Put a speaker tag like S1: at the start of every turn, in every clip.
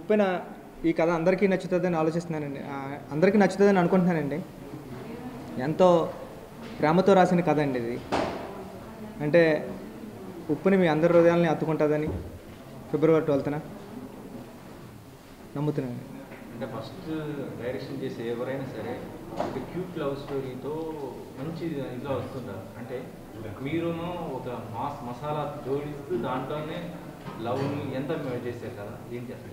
S1: ఉప్పెన ఈ కథ అందరికీ నచ్చుతుందని ఆలోచిస్తున్నానండి ఆ, అందరికీ నచ్చుతుందని అనుకుంటున్నానండి ఎంతో ప్రేమతో రాసిన కథ అండి ఇది అంటే ఉప్పుని మీ అందరి హృదయాల్ని అత్తుకుంటుందని ఫిబ్రవరి ట్వెల్త్న నమ్ముతున్నాను
S2: అంటే ఫస్ట్ డైరెక్షన్ చేసే ఎవరైనా సరే ఒక క్యూట్ లవ్ స్టోరీతో మంచి ఇదిగా వస్తుంటారు అంటే మీరును ఒక మాస్ మసాలా జోడిస్తూ దాంట్లోనే లవ్ని ఎంత చేశారు కదా ఏంటి అసలు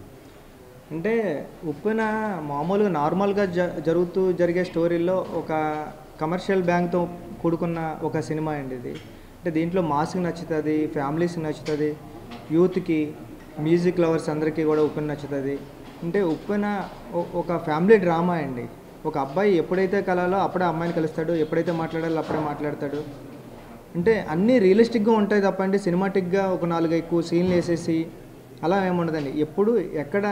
S1: అంటే ఉప్పెన మామూలుగా నార్మల్గా జ జరుగుతూ జరిగే స్టోరీల్లో ఒక కమర్షియల్ బ్యాంక్తో కూడుకున్న ఒక సినిమా అండి ఇది అంటే దీంట్లో మాస్కి నచ్చుతుంది ఫ్యామిలీస్కి నచ్చుతుంది యూత్కి మ్యూజిక్ లవర్స్ అందరికీ కూడా ఉప్పెన నచ్చుతుంది అంటే ఉప్పెన ఒ- ఒక ఫ్యామిలీ డ్రామా అండి ఒక అబ్బాయి ఎప్పుడైతే కలాలో అప్పుడే అమ్మాయిని కలుస్తాడు ఎప్పుడైతే మాట్లాడాలో అప్పుడే మాట్లాడతాడు అంటే అన్నీ రియలిస్టిక్గా ఉంటాయి తప్పండి సినిమాటిక్గా ఒక నాలుగు ఎక్కువ సీన్లు వేసేసి అలా ఏముండదండి ఎప్పుడు ఎక్కడ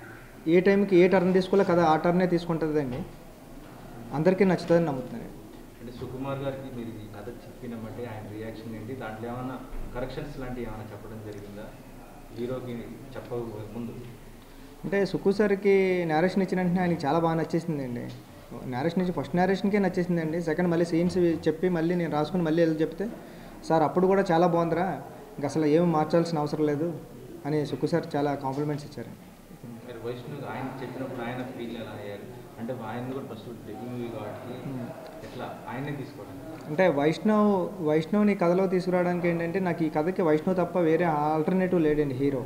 S1: ఏ టైంకి ఏ టర్న్ తీసుకోవాలో కదా ఆ టర్నే తీసుకుంటుందండి అందరికీ నచ్చుతుందని నమ్ముతున్నాను
S2: అంటే సుకుమార్ గారికి మీరు ఈ కథ చెప్పినామంటే ఆయన రియాక్షన్ ఏంటి దాంట్లో ఏమైనా కరెక్షన్స్ లాంటివి ఏమైనా చెప్పడం జరిగిందా హీరోకి చెప్పక ముందు
S1: అంటే సుక్కు సార్కి నేరేషన్ ఇచ్చిన వెంటనే ఆయనకి చాలా బాగా నచ్చేసిందండి నేరేషన్ ఇచ్చి ఫస్ట్ నేరేషన్కే నచ్చేసిందండి సెకండ్ మళ్ళీ సీన్స్ చెప్పి మళ్ళీ నేను రాసుకుని మళ్ళీ వెళ్ళి చెప్తే సార్ అప్పుడు కూడా చాలా బాగుందిరా ఇంక అసలు ఏమి మార్చాల్సిన అవసరం లేదు అని సుక్కు సార్ చాలా కాంప్లిమెంట్స్ ఇచ్చారు
S2: మీరు వైష్ణవ్ ఆయన చెప్పినప్పుడు ఆయన ఫీల్ ఎలా అయ్యారు అంటే ఆయన కూడా ఫస్ట్ డెబ్యూ మూవీ కాబట్టి ఎట్లా ఆయనే తీసుకోవడం
S1: అంటే వైష్ణవ్ వైష్ణవ్ని కథలో తీసుకురావడానికి ఏంటంటే నాకు ఈ కథకి వైష్ణవ్ తప్ప వేరే ఆల్టర్నేటివ్ లేడండి హీరో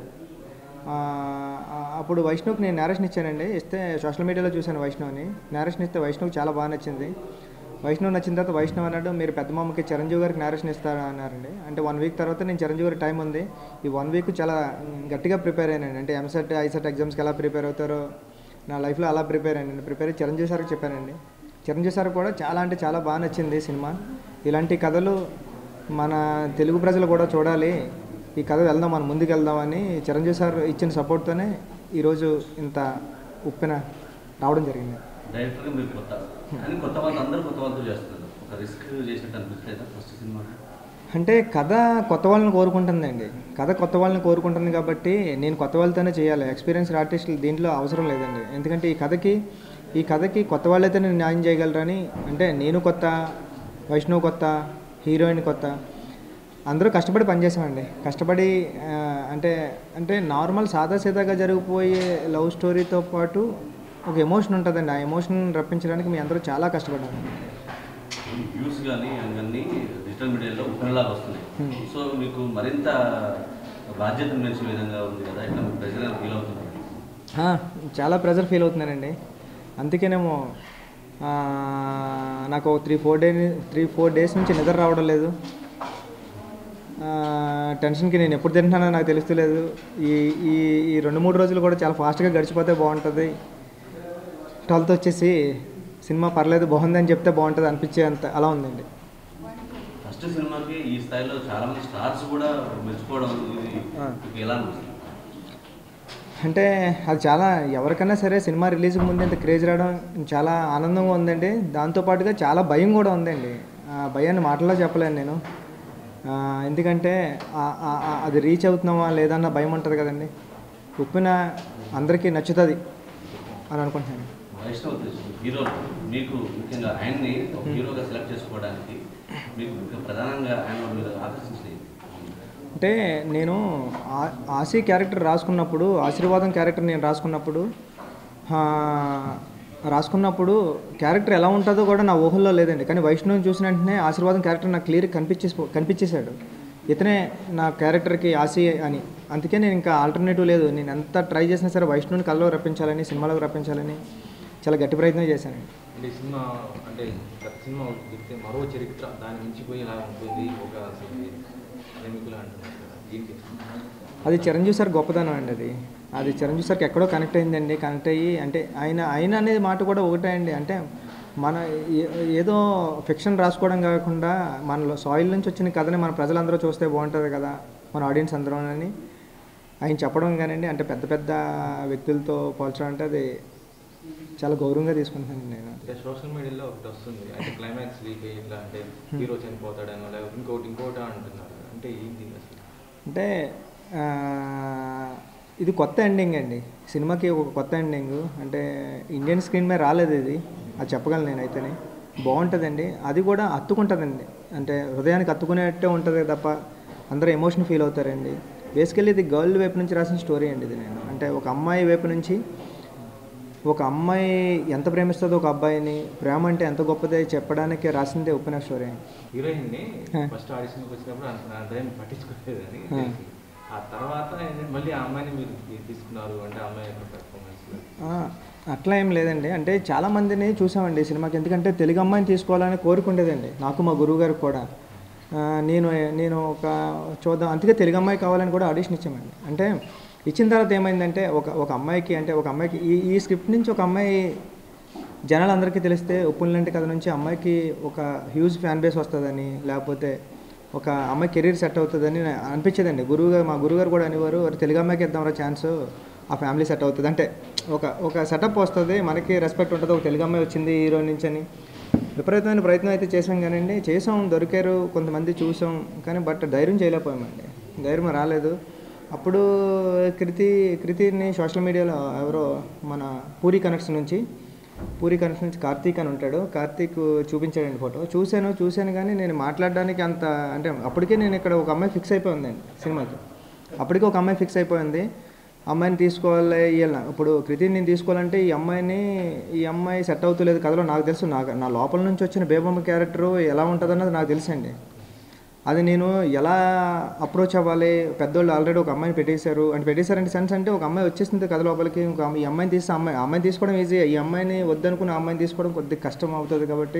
S1: ఆ, ఆ, అప్పుడు వైష్ణవ్కి నేను నేరేషన్ ఇచ్చానండి ఇస్తే సోషల్ మీడియాలో చూశాను వైష్ణవ్ని నేరేషన్ ఇస్తే వైష్ణవ్ చాలా బాగా నచ్చింది వైష్ణవ్ నచ్చిన తర్వాత వైష్ణవ్ అన్నాడు మీరు పెద్ద మామకి చిరంజీవి గారికి నేరేషన్ ఇస్తారా అన్నారండి అంటే వన్ వీక్ తర్వాత నేను చిరంజీవి గారికి టైం ఉంది ఈ వన్ వీక్ చాలా గట్టిగా ప్రిపేర్ అయ్యానండి అంటే ఎంసెట్ ఐసెట్ ఎగ్జామ్స్కి ఎలా ప్రిపేర్ అవుతారో నా లైఫ్లో అలా ప్రిపేర్ అయ్యాను ప్రిపేర్ అయ్యి చిరంజీవి సార్కి చెప్పానండి చిరంజీవి సార్ కూడా చాలా అంటే చాలా బాగా నచ్చింది సినిమా ఇలాంటి కథలు మన తెలుగు ప్రజలు కూడా చూడాలి ఈ కథ వెళ్దాం మనం ముందుకు వెళ్దామని చిరంజీవి సార్ ఇచ్చిన సపోర్ట్తోనే ఈరోజు ఇంత ఉప్పెన రావడం జరిగింది
S3: డైరెక్టర్గా మీరు కొత్త కానీ కొత్త వాళ్ళు అందరూ కొత్త వాళ్ళతో చేస్తున్నారు ఒక రిస్క్ చేసినట్టు అనిపించలేదా ఫస్ట్ సినిమా
S1: అంటే కథ కొత్త వాళ్ళని కోరుకుంటుందండి కథ కొత్త వాళ్ళని కోరుకుంటుంది కాబట్టి నేను కొత్త వాళ్ళతోనే చేయాలి ఎక్స్పీరియన్స్ ఆర్టిస్టులు దీంట్లో అవసరం లేదండి ఎందుకంటే ఈ కథకి ఈ కథకి కొత్త వాళ్ళైతేనే న్యాయం చేయగలరని అంటే నేను కొత్త వైష్ణవ్ కొత్త హీరోయిన్ కొత్త అందరూ కష్టపడి పనిచేసామండి కష్టపడి ఆ, అంటే అంటే నార్మల్ సాదాసీదాగా జరిగిపోయే లవ్ స్టోరీతో పాటు ఒక ఎమోషన్ ఉంటుందండి ఆ ఎమోషన్ రప్పించడానికి మీ అందరూ చాలా కష్టపడ్డారు
S3: వ్యూస్ కానీ అవన్నీ డిజిటల్ మీడియాలో ఉపరిలాగా వస్తున్నాయి సో మీకు మరింత బాధ్యత పెంచే విధంగా ఉంది కదా ఇట్లా మీకు ప్రెజర్ ఫీల్ అవుతున్నారు
S1: ఆ, చాలా ప్రెజర్ ఫీల్ అవుతున్నానండి అందుకేనేమో ఆ, నాకు three four day three four days నుంచి నిద్ర రావడం లేదు ఆ, టెన్షన్కి నేను ఎప్పుడు తింటున్నానో నాకు తెలుస్తలేదు ఈ ఈ ఈ రెండు మూడు రోజులు కూడా చాలా ఫాస్ట్గా గడిచిపోతే బాగుంటుంది ట్వెల్త్ వచ్చేసి సినిమా పర్లేదు బాగుందని చెప్తే బాగుంటుంది అనిపించే అంత అలా ఉందండి
S3: ఫస్ట్ సినిమాకి ఈ స్థాయిలో చాలా మంది స్టార్స్ కూడా మెచ్చుకోవడం ఇది
S1: ఆ.
S3: మీకు ఎలా అనిపిస్తుంది
S1: అంటే అది చాలా ఎవరికైనా సరే సినిమా రిలీజ్కి ముందు ఇంత క్రేజ్ రావడం చాలా ఆనందంగా ఉందండి దాంతోపాటుగా చాలా భయం కూడా ఉందండి ఆ భయాన్ని మాటల్లో చెప్పలేను నేను ఆ, ఎందుకంటే ఆ- ఆ- ఆ- అది రీచ్ అవుతున్నామా లేదన్న భయం ఉంటుంది కదండి ఉప్పిన అందరికీ నచ్చుతుంది అని అనుకుంటున్నాను
S3: వైష్ణవ్ తేజ్ హీరో మీకు ముఖ్యంగా ఆయన్ని ఒక హీరోగా సెలెక్ట్ చేసుకోవడానికి మీకు ముఖ్య ప్రధానంగా ఆయన మీరు ఆకర్షించినది
S1: అంటే నేను ఆ- ఆశీ క్యారెక్టర్ రాసుకున్నప్పుడు ఆశీర్వాదం క్యారెక్టర్ నేను రాసుకున్నప్పుడు ఆ, రాసుకున్నప్పుడు క్యారెక్టర్ ఎలా ఉంటుందో కూడా నా ఊహల్లో లేదండి కానీ వైష్ణవం చూసిన వెంటనే ఆశీర్వాదం క్యారెక్టర్ నాకు క్లియర్ కనిపించేసి కనిపించేశాడు ఇతనే నా క్యారెక్టర్కి ఆశీ అని అందుకే నేను ఇంకా ఆల్టర్నేటివ్ లేదు నేను ఎంత ట్రై చేసినా సరే వైష్ణవుని కల్లో రప్పించాలని సినిమాలోకి రప్పించాలని చాలా గట్టి ప్రయత్నం చేశానండి
S2: అంటే ఈ సినిమా అంటే గత సినిమా ఒకటి చెప్తే మరో చరిత్ర దాని మించిపోయి ఇలా ఉంటుంది ఒక అసలు ప్రేమికులు అంటున్నారు కదా ఏంటి
S1: అది చిరంజీవి సార్ గొప్పదనం అండి అది అది చిరంజీవి సార్కి ఎక్కడో కనెక్ట్ అయిందండి కనెక్ట్ అయ్యి అంటే ఆయన ఆయన అనేది మాట కూడా ఒకటే అండి అంటే మన ఏ- ఏదో ఫిక్షన్ రాసుకోవడం కాకుండా మన సాయిల్ నుంచి వచ్చిన కథని మన ప్రజలందరూ చూస్తే బాగుంటుంది కదా మన ఆడియన్స్ అందరూ అని ఆయన చెప్పడం కానండి అంటే పెద్ద పెద్ద వ్యక్తులతో పోల్చడం అంటే అది చాలా గౌరవంగా తీసుకుంటానండి నేను
S2: అంటే సోషల్ మీడియాలో ఒకటి వస్తుంది అంటే క్లైమాక్స్ లీక్ అయ్యి ఇట్లా అంటే హీరో చనిపోతాడనో లేకపోతే ఇంకోటి ఇంకోటి అంటున్నారు అంటే ఏంటి అసలు
S1: అంటే ఆ, ఇది కొత్త ఎండింగ్ అండి సినిమాకి ఒక కొత్త ఎండింగ్ అంటే ఇండియన్ స్క్రీన్ మీద రాలేదు ఇది అది చెప్పగలను నేనైతేనే బాగుంటుందండి అది కూడా హత్తుకుంటుందండి అంటే హృదయానికి హత్తుకునేట్టే ఉంటుంది తప్ప అందరూ ఎమోషన్ ఫీల్ అవుతారండి బేసికల్లీ ఇది గర్ల్ వైపు నుంచి రాసిన స్టోరీ అండి ఇది నేను అంటే ఒక అమ్మాయి వైపు నుంచి ఒక అమ్మాయి ఎంత ప్రేమిస్తుందో ఒక అబ్బాయిని ప్రేమ అంటే ఎంత గొప్పదే చెప్పడానికి రాసిందే ఉపన్యాస స్టోరీ అండి
S2: హీరోయిన్ని
S1: హ.
S2: ఫస్ట్ ఆడిషన్కి వచ్చినప్పుడు అంత అర్థం పట్టించుకోలేదని
S1: హ.
S2: తెలిసింది. ఆ తర్వాత ఏంటంటే మళ్ళీ ఆ అమ్మాయిని మీరు తీ- తీసుకున్నారు అంటే ఆ అమ్మాయి యొక్క పెర్ఫార్మెన్స్
S1: ఆ, అట్లా ఏం లేదండి అంటే చాలా మందిని చూసామండి ఈ సినిమాకి ఎందుకంటే తెలుగు అమ్మాయిని తీసుకోవాలని కోరుకుండేదండి నాకు మా గురువు గారికి కూడా ఆ, నేను నేను ఒక చూద్దాం అందుకే తెలుగు అమ్మాయి కావాలని కూడా ఆడిషన్ ఇచ్చామండి అంటే ఇచ్చిన తర్వాత ఏమైందంటే ఒక ఒక అమ్మాయికి అంటే ఒక అమ్మాయికి ఈ ఈ స్క్రిప్ట్ నుంచి ఒక అమ్మాయి జనాలందరికీ తెలిస్తే ఉప్పుల్లాంటి కథ నుంచి అమ్మాయికి ఒక హ్యూజ్ ఫ్యాన్ బేస్ వస్తుందని లేకపోతే ఒక అమ్మాయి కెరీర్ సెట్ అవుతుందని నా- అనిపించేదండి గురువు గారు మా గురువుగారు కూడా అనేవారు "ఒరే, తెలుగు అమ్మాయికి ఇద్దాంరా ఛాన్స్ ఆ ఫ్యామిలీ సెట్ అవుతుంది అంటే ఒక ఒక సెటప్ వస్తుంది మనకి రెస్పెక్ట్ ఉంటుంది ఒక తెలుగు అమ్మాయి వచ్చింది హీరో నుంచి అని విపరీతమైన ప్రయత్నం అయితే చేసాం కానండి చేసాం దొరికారు కొంతమంది చూసాం కానీ బట్ ధైర్యం చేయలేకపోయామండి ధైర్యం రాలేదు అప్పుడు కృతి కృతిని సోషల్ మీడియాలో ఎవరో మన పూరి కనెక్షన్ నుంచి పూరి కనెక్షన్ నుంచి కార్తీక్ అని ఉంటాడు కార్తీక్ చూపించాడండి ఫోటో చూశాను చూశాను కానీ నేను మాట్లాడడానికి అంత అంటే అప్పటికే నేను ఇక్కడ ఒక అమ్మాయి ఫిక్స్ అయిపోయిందండి సినిమాకి అప్పటికే ఒక అమ్మాయి ఫిక్స్ అయిపోయింది అమ్మాయిని తీసుకోవాలి వీళ్ళ ఇప్పుడు కృతిని నేను తీసుకోవాలంటే ఈ అమ్మాయిని ఈ అమ్మాయి సెట్ అవుతలేదు కథలో నాకు తెలుసు నాకు నా లోపల నుంచి వచ్చిన బేబమ్మ క్యారెక్టర్ ఎలా ఉంటుందన్నది నాకు తెలుసండి అది నేను ఎలా అప్రోచ్ అవ్వాలి పెద్దోళ్ళు ఆల్రెడీ ఒక అమ్మాయిని పెట్టేశారు అంటే పెట్టేశారంటే సెన్స్ అంటే ఒక అమ్మాయి వచ్చేసింది కథ లోపలికి ఇంకో అమ్మాయి- ఈ అమ్మాయిని తీస్తే అమ్మాయి ఆ అమ్మాయిని తీసుకోవడం ఈజీ ఈ అమ్మాయిని వద్దనుకున్న ఆ అమ్మాయిని తీసుకోవడం కొద్దిగా కష్టం అవుతుంది కాబట్టి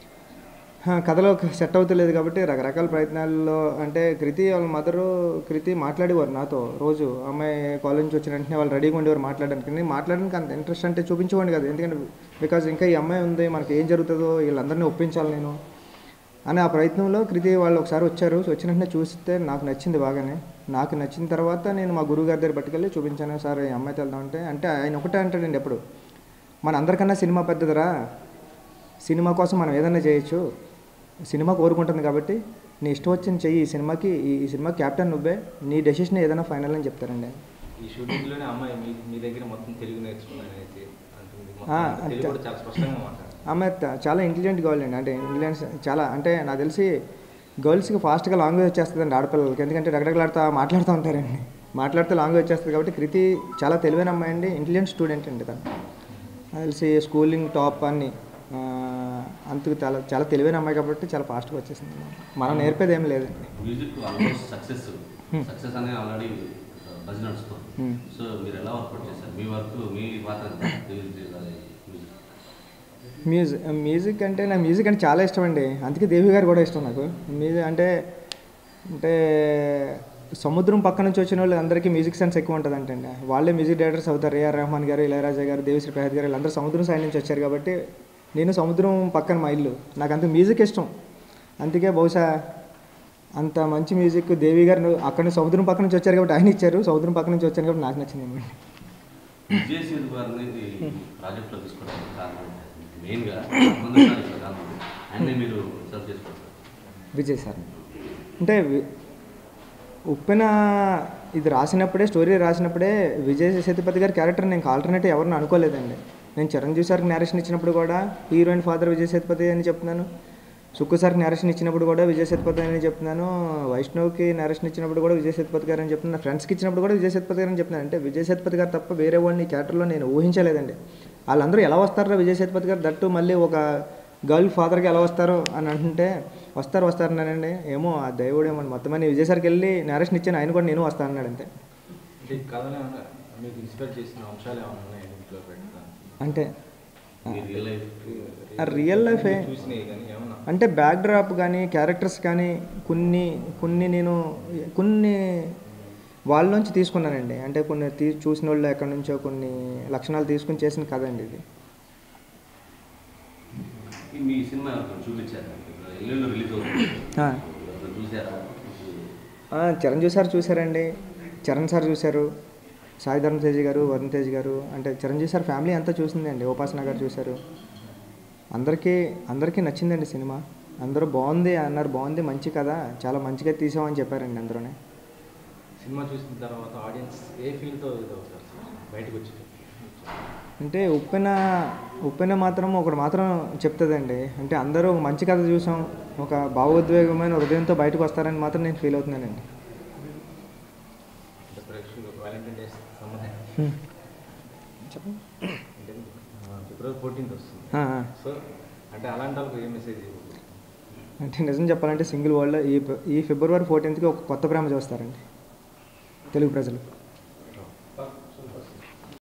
S1: హా, కథలో సెట్ అవుతలేదు కాబట్టి రకరకాల ప్రయత్నాల్లో అంటే కృతి వాళ్ళ మదరు కృతి మాట్లాడేవారు నాతో రోజు అమ్మాయి కాలేజ్ నుంచి వచ్చిన వెంటనే వాళ్ళు రెడీగా ఉండేవారు మాట్లాడడానికి నేను మాట్లాడడానికి అంత ఇంట్రెస్ట్ అంటే చూపించేవాడిని కదా ఎందుకంటే బికాజ్ ఇంకా ఈ అమ్మాయి ఉంది మనకి ఏం జరుగుతుందో వీళ్ళందరినీ ఒప్పించాలి నేను అని ఆ ప్రయత్నంలో కృతి వాళ్ళు ఒకసారి వచ్చారు వచ్చిన వెంటనే చూస్తే నాకు నచ్చింది బాగానే నాకు నచ్చిన తర్వాత నేను మా గురువు గారి దగ్గర పట్టుకెళ్ళి చూపించాను సార్ ఈ అమ్మాయితో వెళ్దామంటే అంటే ఆయన ఒకటే అంటాడండి ఎప్పుడు మన అందరికన్నా సినిమా పెద్దదిరా సినిమా కోసం మనం ఏదైనా చేయొచ్చు సినిమా కోరుకుంటుంది కాబట్టి నీ ఇష్టం వచ్చిన చెయ్యి ఈ సినిమాకి ఈ- ఈ సినిమా క్యాప్టెన్ నువ్వే నీ డెసిషన్ ఏదైనా ఫైనల్ అని చెప్తారండి ఆయన.
S2: ఈ షూటింగ్ లోనే అమ్మాయి మీ మీ దగ్గర మొత్తం తెలుగు నేర్చుకున్నాను అనేసి అంటుంది
S1: ఆ,
S2: మొత్తం తెలుగు కూడా చాలా స్పష్టంగా మాట్లాడు
S1: ఆమె త- చాలా ఇంటెలిజెంట్ గర్ల్ అండి అంటే ఇంటెలిజెన్స్ చాలా అంటే నాకు తెలిసి గర్ల్స్కి ఫాస్ట్గా లాంగ్వేజ్ వచ్చేస్తుందండి ఆడపిల్లలకి ఎందుకంటే రగడగలాడుతూ మాట్లాడుతూ ఉంటారండి మాట్లాడితే లాంగ్వేజ్ వచ్చేస్తుంది కాబట్టి కృతి చాలా తెలివైన అమ్మాయి అండి ఇంటెలిజెంట్ స్టూడెంట్ అండి తను నాకు తెలిసి స్కూలింగ్ టాప్ అన్ని ఆ, అందుకు చాలా చాలా తెలివైన అమ్మాయి కాబట్టి చాలా ఫాస్ట్గా వచ్చేసింది మనం నేర్పేది ఏం లేదండి
S3: మ్యూజిక్ ఆల్మోస్ట్ సక్సెస్ సక్సెస్ అనేది ఆల్రెడీ బజ్ నడుస్తుంది
S1: Hmm.
S3: సో మీరు ఎలా వర్కౌట్ చేశారు మీ వర్క్ మీ పాత్ర మ్యూజిక్
S1: మ్యూజిక్ మ్యూజిక్ అంటే నాకు మ్యూజిక్ అంటే చాలా ఇష్టం అండి అందుకే దేవి గారు కూడా ఇష్టం నాకు మ్యూజిక్ అంటే అంటే సముద్రం పక్క నుంచి వచ్చిన వాళ్ళు అందరికీ మ్యూజిక్ సెన్స్ ఎక్కువ ఉంటుంది అంటండి వాళ్ళే మ్యూజిక్ డైరెక్టర్స్ అవుతారు ఏఆర్ రెహమాన్ గారు ఇళయరాజా గారు దేవిశ్రీ ప్రసాద్ గారు వీళ్ళందరూ సముద్రం సైడ్ నుంచి వచ్చారు కాబట్టి నేను సముద్రం పక్కన మా ఇల్లు నాకు అంత మ్యూజిక్ ఇష్టం అందుకే బహుశా అంత మంచి మ్యూజిక్ దేవి గారు అక్కడ నుంచి సముద్రం పక్క నుంచి వచ్చారు కాబట్టి ఆయన ఇచ్చారు సముద్రం పక్క నుంచి వచ్చాను కాబట్టి నాకు నచ్చింది
S3: విజయ్ సేతు గారిని ఈ ప్రాజెక్ట్లో తీసుకోవడానికి కారణం మెయిన్గా సంబంధించాలి కారణం ఆయన్ని మీరు సర్వ్ చేసుకోవచ్చు
S1: విజయ్ సార్ అంటే వి- ఉప్పెన ఇది రాసినప్పుడే స్టోరీ రాసినప్పుడే విజయ్ సేతుపతి గారి క్యారెక్టర్ నేను ఆల్టర్నేటివ్ ఎవరిని అనుకోలేదండి నేను చిరంజీవి సార్కి నేరేషన్ ఇచ్చినప్పుడు కూడా హీరోయిన్ ఫాదర్ విజయ్ సేతుపతి అని చెప్తున్నాను సుక్కు సార్కి నేరేషన్ ఇచ్చినప్పుడు కూడా విజయ్ సేతుపతి అని చెప్తున్నాను వైష్ణవ్కి నేరేషన్ ఇచ్చినప్పుడు కూడా విజయ్ సేతుపతి గారు అని చెప్తున్నాను ఫ్రెండ్స్కి ఇచ్చినప్పుడు కూడా విజయ్ సేతుపతి గారు అని చెప్తున్నాను అంటే విజయ్ సేతుపతి గారు తప్ప వేరే వాడిని ఈ క్యారెక్టర్లో నేను ఊహించలేదండి వాళ్ళందరూ ఎలా వస్తారో విజయ్ సేతుపతి గారు దట్టు మళ్ళీ ఒక గర్ల్ ఫాదర్కి ఎలా వస్తారు అని అంటుంటే వస్తారు వస్తారు అన్నానండి ఏమో ఆ దేవుడు ఏమో మొత్తం అని విజయ్ సార్కి వెళ్ళి నేరేషన్ ఇచ్చాను ఆయన కూడా నేను వస్తాను అన్నాడు అంతే
S2: అంటే ఈ కథలో ఏమన్నా మీకు ఇన్స్పైర్ చేసిన అంశాలు ఏమైనా ఉన్నాయి ఇంట్లో పెట్టడానికి
S1: అంటే
S3: మీ రియల్ లైఫ్
S1: ఆ రియల్ లైఫ్ ఏ-
S2: చూసినవి కానీ ఏమన్నా
S1: అంటే బ్యాక్ డ్రాప్ కానీ క్యారెక్టర్స్ కానీ కొన్ని కొన్ని నేను కొన్ని వాళ్ళ నుంచి తీసుకున్నానండి అంటే కొన్ని తీ చూసిన వాళ్ళు ఎక్కడి నుంచో కొన్ని లక్షణాలు తీసుకుని చేసిన కథ అండి ఇది
S3: ఈ మీ సినిమా ఎవరికైనా చూపించారు ఎల్లుండి రిలీజ్ అవుతుంది
S1: ఆ.
S3: ఎవరైనా చూసారా
S1: ఆ, చిరంజీవి సార్ చూశారండి చరణ్ సార్ చూశారు సాయి ధర్మ తేజ్ గారు వరుణ్ తేజ్ గారు అంటే చిరంజీవి సార్ ఫ్యామిలీ అంతా చూసిందండి ఉపాసన గారు చూశారు అందరికీ అందరికీ నచ్చిందండి సినిమా అందరూ బాగుంది అన్నారు బాగుంది మంచి కథ చాలా మంచిగా తీసామని చెప్పారండి అందరూనే
S2: సినిమా చూసిన తర్వాత ఆడియన్స్ ఏ ఫీల్తో ఇది అవుతారు సార్ బయటకు వచ్చి
S1: అంటే ఉప్పెన ఉప్పెన మాత్రం ఒకటి మాత్రం చెప్తుందండి అంటే అందరూ ఒక మంచి కథ చూసాం ఒక భావోద్వేగమైన హృదయంతో బయటకు వస్తారని మాత్రం నేను ఫీల్ అవుతున్నానండి
S2: అంటే ప్రేక్షకులు వ్యాలంటైన్ డే సంబంధం
S1: చెప్పండి
S2: అంటే ఆ, ఫిబ్రవరి ఫోర్టీన్త్ వస్తుంది
S1: ఆ, ఆ.
S2: సో అంటే అలాంటి వాళ్ళకి ఏ మెసేజ్
S1: అంటే నిజం చెప్పాలంటే సింగిల్ వరల్డ్ ఈ ఈ ఫిబ్రవరి ఫోర్టీన్త్కి ఒక కొత్త ప్రేమ చూస్తారండి తెలుగు ప్రజలు